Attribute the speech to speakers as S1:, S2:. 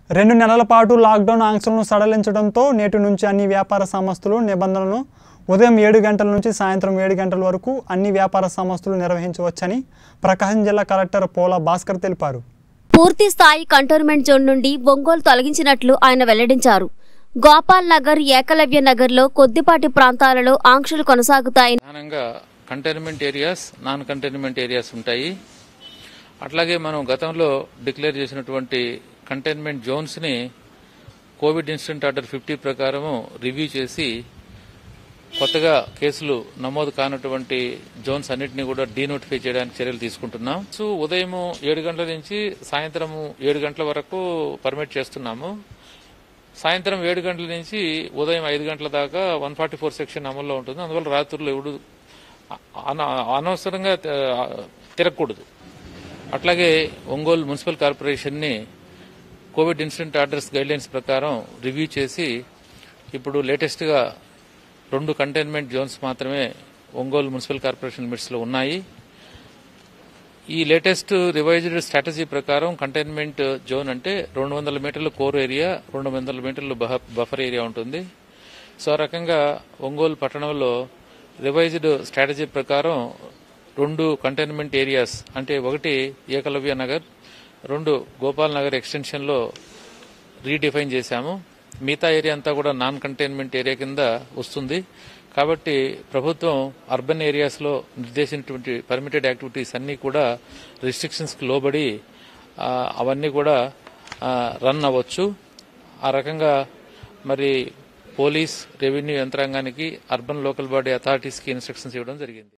S1: రెండు నెలల పాటు లాక్డౌన్ ఆంక్షలను సడలించడంతో నేటి నుంచి అన్ని వ్యాపార సంస్థలు నిబంధనలను ఉదయం ఏడు గంటల నుంచి సాయంత్రం ఏడు గంటల వరకు అన్ని వ్యాపార సంస్థలు నిర్వహించవచ్చని ప్రకాశం జిల్లా కలెక్టర్ పోలా భాస్కర్ తెలిపారు
S2: పూర్తి స్థాయి కంటోన్మెంట్ జోన్ నుండి ఒంగోలు తొలగించినట్లు ఆయన వెల్లడించారు గోపాల్ నగర్ ఏకలవ్య నగర్లో కొద్దిపాటి ప్రాంతాలలో ఆంక్షలు కొనసాగుతాయని
S3: ప్రధానంగా containment areas non containment areas ఉంటాయి అట్లాగే మనం గతంలో డిక్లేర్ చేసినటువంటి కంటైన్మెంట్ జోన్స్ ని కోవిడ్ ఇన్సిడెంట్ ఆర్డర్ ఫిఫ్టీ ప్రకారము రివ్యూ చేసి కొత్తగా కేసులు నమోదు కానటువంటి జోన్స్ అన్నిటిని కూడా డీనోటిఫై చేయడానికి చర్యలు తీసుకుంటున్నాం సో ఉదయం ఏడు గంటల నుంచి సాయంత్రం ఏడు గంటల వరకు పర్మిట్ చేస్తున్నాము సాయంత్రం ఏడు గంటల నుంచి ఉదయం ఐదు గంటల దాకా వన్ ఫార్టీ ఫోర్ సెక్షన్ అమల్లో ఉంటుంది అందువల్ల రాత్రులు ఎవడు అన- అనవసరంగా త- తిరగకూడదు అట్లాగే ఒంగోలు మున్సిపల్ కార్పొరేషన్ని కోవిడ్ ఇన్సిడెంట్ ఆర్డర్స్ గైడ్లైన్స్ ప్రకారం రివ్యూ చేసి ఇప్పుడు లేటెస్ట్గా రెండు కంటైన్మెంట్ జోన్స్ మాత్రమే ఒంగోలు మున్సిపల్ కార్పొరేషన్ లిమిట్స్లో ఉన్నాయి ఈ లేటెస్ట్ రివైజ్డ్ స్ట్రాటజీ ప్రకారం కంటైన్మెంట్ జోన్ అంటే రెండు వందల మీటర్ల కోర్ ఏరియా రెండు వందల మీటర్లు బహ- బఫర్ ఏరియా ఉంటుంది సో ఆ రకంగా ఒంగోలు పట్టణంలో రివైజ్డ్ స్ట్రాటజీ ప్రకారం రెండు కంటైన్మెంట్ ఏరియాస్ అంటే ఒకటి ఏకలవ్య నగర్ రెండు గోపాల్ నగర్ ఎక్స్టెన్షన్లో రీడిఫైన్ చేశాము మిగతా ఏరియా అంతా కూడా నాన్ కంటైన్మెంట్ ఏరియా కింద వస్తుంది కాబట్టి ప్రభుత్వం అర్బన్ ఏరియాస్ లో నిర్దేశించినటువంటి పర్మిటెడ్ యాక్టివిటీస్ అన్ని కూడా రిస్ట్రిక్షన్స్ కి లోబడి ఆ, అవన్నీ కూడా రన్ అవ్వచ్చు ఆ రకంగా మరి పోలీస్ రెవెన్యూ యంత్రాంగానికి అర్బన్ లోకల్ బాడీ అథారిటీస్కి ఇన్స్ట్రక్షన్స్ ఇవ్వడం జరిగింది